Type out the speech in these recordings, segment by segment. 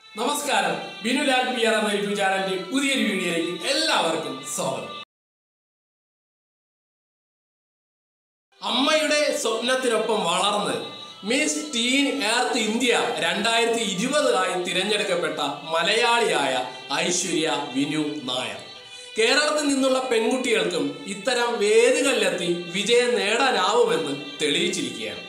നമസ്കാരം Binu Lal P R എന്ന YouTube ചാനലിന്റെ പുതിയൊരു വീഡിയോയിലേക്ക് എല്ലാവർക്കും സ്വാഗതം അമ്മയുടെ സ്വപ്നത്തിനൊപ്പം വളർന്ന് മിസ് ടീൻ എർത്ത് ഇന്ത്യ രണ്ടായിരത്തി ഇരുപത് ആയി തിരഞ്ഞെടുക്കപ്പെട്ട മലയാളിയായ ഐശ്വര്യ വിനു നായർ കേരളത്തിൽ നിന്നുള്ള പെൺകുട്ടികൾക്കും ഇത്തരം വേദികളിലെത്തി വിജയം നേടാനാവുമെന്ന് തെളിയിച്ചിരിക്കുകയാണ്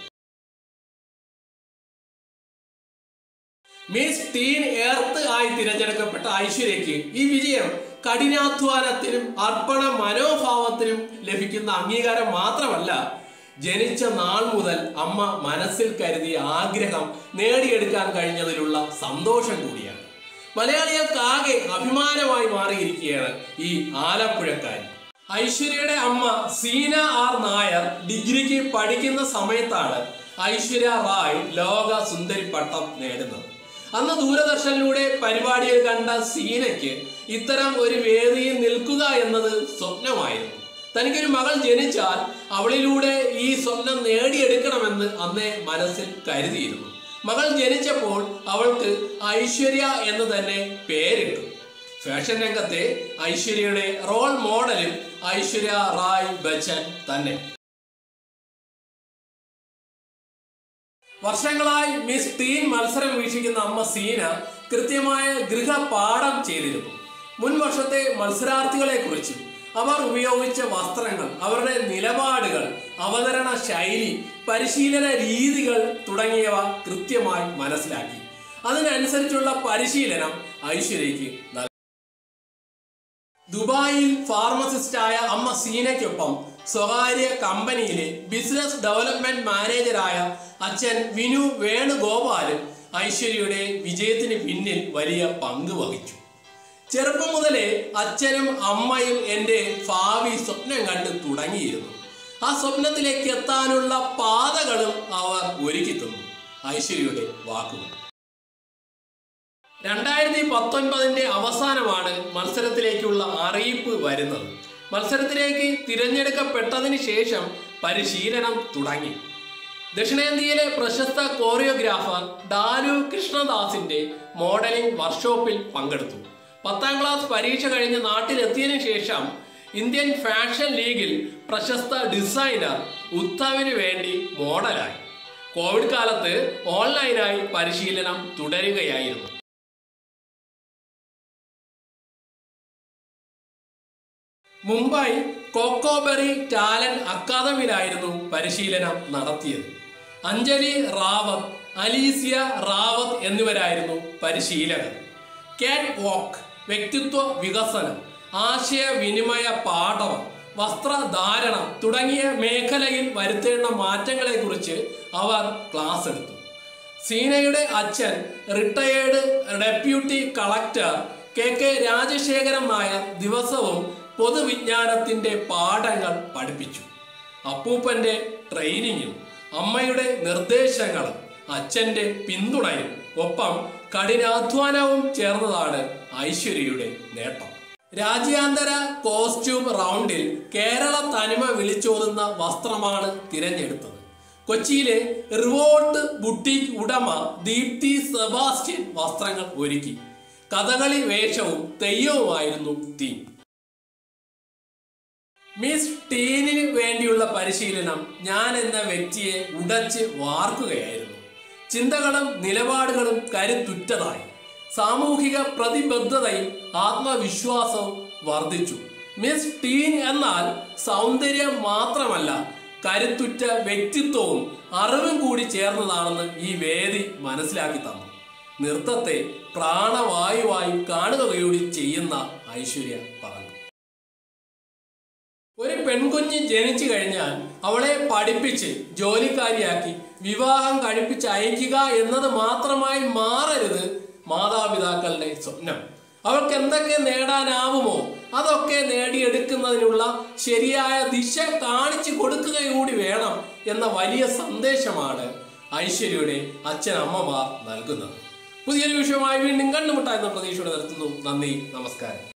മിസ് ടീൻ എർത്ത് ആയി തിരഞ്ഞെടുക്കപ്പെട്ട ഐശ്വര്യയ്ക്ക് ഈ വിജയം കഠിനാധ്വാനത്തിനും അർപ്പണ മനോഭാവത്തിനും ലഭിക്കുന്ന അംഗീകാരം മാത്രമല്ല ജനിച്ച നാൾ മുതൽ അമ്മ മനസ്സിൽ കരുതിയ ആഗ്രഹം നേടിയെടുക്കാൻ കഴിഞ്ഞതിലുള്ള സന്തോഷം കൂടിയാണ് മലയാളികൾക്കാകെ അഭിമാനമായി മാറിയിരിക്കുകയാണ് ഈ ആലപ്പുഴക്കാരി ഐശ്വര്യയുടെ അമ്മ സീന ആർ നായർ ഡിഗ്രിക്ക് പഠിക്കുന്ന സമയത്താണ് ഐശ്വര്യ റായ് ലോക സുന്ദരി പട്ടം നേടുന്നത് അന്ന് ദൂരദർശനിലൂടെ പരിപാടിയിൽ കണ്ട സീനയ്ക്ക് ഇത്തരം ഒരു വേദിയിൽ നിൽക്കുക എന്നത് സ്വപ്നമായിരുന്നു തനിക്കൊരു മകൾ ജനിച്ചാൽ അവളിലൂടെ ഈ സ്വപ്നം നേടിയെടുക്കണമെന്ന് അന്നേ മനസ്സിൽ കരുതിയിരുന്നു മകൾ ജനിച്ചപ്പോൾ അവൾക്ക് ഐശ്വര്യ എന്ന് തന്നെ പേരിട്ടു ഫാഷൻ രംഗത്തെ ഐശ്വര്യയുടെ റോൾ മോഡലും ഐശ്വര്യ റായ് ബച്ചൻ തന്നെ വർഷങ്ങളായി മിസ് ടീൻ മത്സരം വീക്ഷിക്കുന്ന അമ്മ സീന കൃത്യമായ ഗൃഹപാഠം ചെയ്തിരുന്നു മുൻ വർഷത്തെ മത്സരാർത്ഥികളെ കുറിച്ചും അവർ ഉപയോഗിച്ച വസ്ത്രങ്ങൾ അവരുടെ നിലപാടുകൾ അവതരണ ശൈലി പരിശീലന രീതികൾ തുടങ്ങിയവ കൃത്യമായി മനസ്സിലാക്കി അതിനനുസരിച്ചുള്ള പരിശീലനം ഐശ്വര്യയ്ക്ക് നൽകി ദുബായിൽ ഫാർമസിസ്റ്റായ അമ്മ സീനയ്ക്കൊപ്പം സ്വകാര്യ കമ്പനിയിലെ ബിസിനസ് ഡെവലപ്മെന്റ് മാനേജരായ അച്ഛൻ വിനു വേണുഗോപാലും ഐശ്വര്യയുടെ വിജയത്തിന് പിന്നിൽ വലിയ പങ്ക് വഹിച്ചു ചെറുപ്പം മുതലേ അച്ഛനും അമ്മയും എൻ്റെ ഭാവി സ്വപ്നം കണ്ട് തുടങ്ങിയിരുന്നു ആ സ്വപ്നത്തിലേക്ക് എത്താനുള്ള പാതകളും അവർ ഒരുക്കി തന്നു ഐശ്വര്യയുടെ വാക്കുകൾ രണ്ടായിരത്തി പത്തൊൻപതിന്റെ അവസാനമാണ് മത്സരത്തിലേക്കുള്ള അറിയിപ്പ് വരുന്നത് മത്സരത്തിലേക്ക് തിരഞ്ഞെടുക്കപ്പെട്ടതിന് ശേഷം പരിശീലനം തുടങ്ങി ദക്ഷിണേന്ത്യയിലെ പ്രശസ്ത കോറിയോഗ്രാഫർ ഡാലു കൃഷ്ണദാസിന്റെ മോഡലിംഗ് വർക്ക്ഷോപ്പിൽ പങ്കെടുത്തു പത്താം ക്ലാസ് പരീക്ഷ കഴിഞ്ഞ് നാട്ടിലെത്തിയതിനു ശേഷം ഇന്ത്യൻ ഫാഷൻ ലീഗിൽ പ്രശസ്ത ഡിസൈനർ ഉത്തവിന് വേണ്ടി മോഡലായി കോവിഡ് കാലത്ത് ഓൺലൈനായി പരിശീലനം തുടരുകയായിരുന്നു മുംബൈ കോക്കോബെറി ടാലന്റ് അക്കാദമിയിലായിരുന്നു പരിശീലനം നടത്തിയത് അഞ്ജലി റാവത്ത് അലീസിയ റാവത്ത് എന്നിവരായിരുന്നു പരിശീലകർ കാറ്റ് വാക്ക് വ്യക്തിത്വ വികസനം ആശയവിനിമയ പാഠവം വസ്ത്രധാരണം തുടങ്ങിയ മേഖലയിൽ വരുത്തേണ്ട മാറ്റങ്ങളെക്കുറിച്ച് അവർ ക്ലാസ് എടുത്തു സീനയുടെ അച്ഛൻ retired deputy collector K K Rajasekharan Nair ദിവസവും പൊതുവിജ്ഞാനത്തിന്റെ പാഠങ്ങൾ പഠിപ്പിച്ചു അപ്പൂപ്പന്റെ ട്രെയിനിങ്ങും അമ്മയുടെ നിർദ്ദേശങ്ങളും അച്ഛന്റെ പിന്തുണയും ഒപ്പം കഠിനാധ്വാനവും ചേർന്നതാണ് ഐശ്വര്യയുടെ നേട്ടം രാജ്യാന്തര കോസ്റ്റ്യൂം റൗണ്ടിൽ കേരള തനിമ വിളിച്ചോതുന്ന വസ്ത്രമാണ് തിരഞ്ഞെടുത്തത് കൊച്ചിയിലെ റിവോൾട്ട് ബുട്ടീക്ക് ഉടമ ദീപ്തി സെബാസ്റ്റ്യൻ വസ്ത്രങ്ങൾ ഒരുക്കി കഥകളി വേഷവും തെയ്യവുമായിരുന്നു തീം മിസ് ടീനിന് വേണ്ടിയുള്ള പരിശീലനം ഞാൻ എന്ന വ്യക്തിയെ ഉടച്ച് വാർക്കുകയായിരുന്നു ചിന്തകളും നിലപാടുകളും കരുത്തുറ്റതായി സാമൂഹിക പ്രതിബദ്ധതയും ആത്മവിശ്വാസവും വർദ്ധിച്ചു മിസ് ടീൻ എന്നാൽ സൗന്ദര്യം മാത്രമല്ല കരുത്തുറ്റ വ്യക്തിത്വവും അറിവും കൂടി ചേർന്നതാണെന്ന് ഈ വേദി മനസ്സിലാക്കി തന്നു നൃത്തത്തെ പ്രാണവായുവായി കാണുക കൂടി ചെയ്യുന്ന ഐശ്വര്യ പറഞ്ഞു ഒരു പെൺകുഞ്ഞ് ജനിച്ചു കഴിഞ്ഞാൽ അവളെ പഠിപ്പിച്ച് ജോലിക്കാരിയാക്കി വിവാഹം കഴിപ്പിച്ച് അയക്കുക എന്നത് മാത്രമായി മാറരുത് മാതാപിതാക്കളുടെ സ്വപ്നം അവൾക്ക് എന്തൊക്കെ നേടാനാവുമോ അതൊക്കെ നേടിയെടുക്കുന്നതിനുള്ള ശരിയായ ദിശ കാണിച്ചു കൊടുക്കുക കൂടി വേണം എന്ന വലിയ സന്ദേശമാണ് ഐശ്വര്യയുടെ അച്ഛനമ്മമാർ നൽകുന്നത് പുതിയൊരു വിഷയമായി വീണ്ടും കണ്ടുമുട്ടാമെന്ന പ്രതീക്ഷയോടെ നിർത്തുന്നു നന്ദി നമസ്കാരം